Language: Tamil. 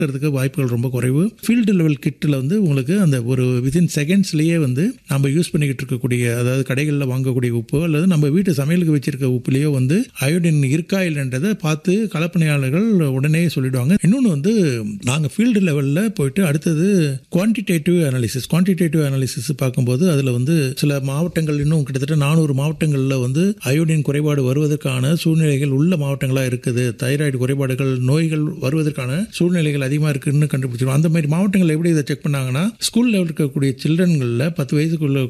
இருக்கிறதுக்கு வாய்ப்புகள் ரொம்ப குறைவு ஃபீல்டு லெவல் கிட்டில் வந்து உங்களுக்கு அந்த ஒரு வித்தின் செகண்ட்ஸ்லேயே வந்து நம்ம யூஸ் பண்ணிக்கிட்டு இருக்கக்கூடிய அதாவது கடைகளில் வாங்கக்கூடிய உப்பு அல்லது நம்ம வீட்டு சமையலுக்கு வச்சிருக்க உப்புலேயோ வந்து அயோடின் இருக்கா இல்லைன்றதை பார்த்து கலப்பணியாளர்கள் உடனே சொல்லிடுவாங்க இன்னொன்று வந்து நாங்கள் ஃபீல்டு லெவலில் போயிட்டு அடுத்தது குவான்டிடேட்டிவ் அனாலிசிஸ் குவான்டிடேட்டிவ் அனாலிசிஸ் பார்க்கும்போது அதில் வந்து சில மாவட்டங்கள் இன்னும் கிட்டத்தட்ட நானூறு மாவட்டங்களில் வந்து அயோடின் குறைபாடு வருவதற்கான சூழ்நிலைகள் உள்ள மாவட்டங்களாக இருக்குது தைராய்டு குறைபாடுகள் நோய்கள் வருவதற்கான சூழ்நிலைகள் அதிகமாக இருக்குன்னு கண்டுபிடிச்சிருவோம் அந்த மாதிரி மாவட்டங்கள் எப்படி இதை செக் பண்ணாங்கன்னா ஸ்கூல் லெவலில் இருக்கக்கூடிய சில்ட்ரன்களில் பத்து வயசுக்குள்ள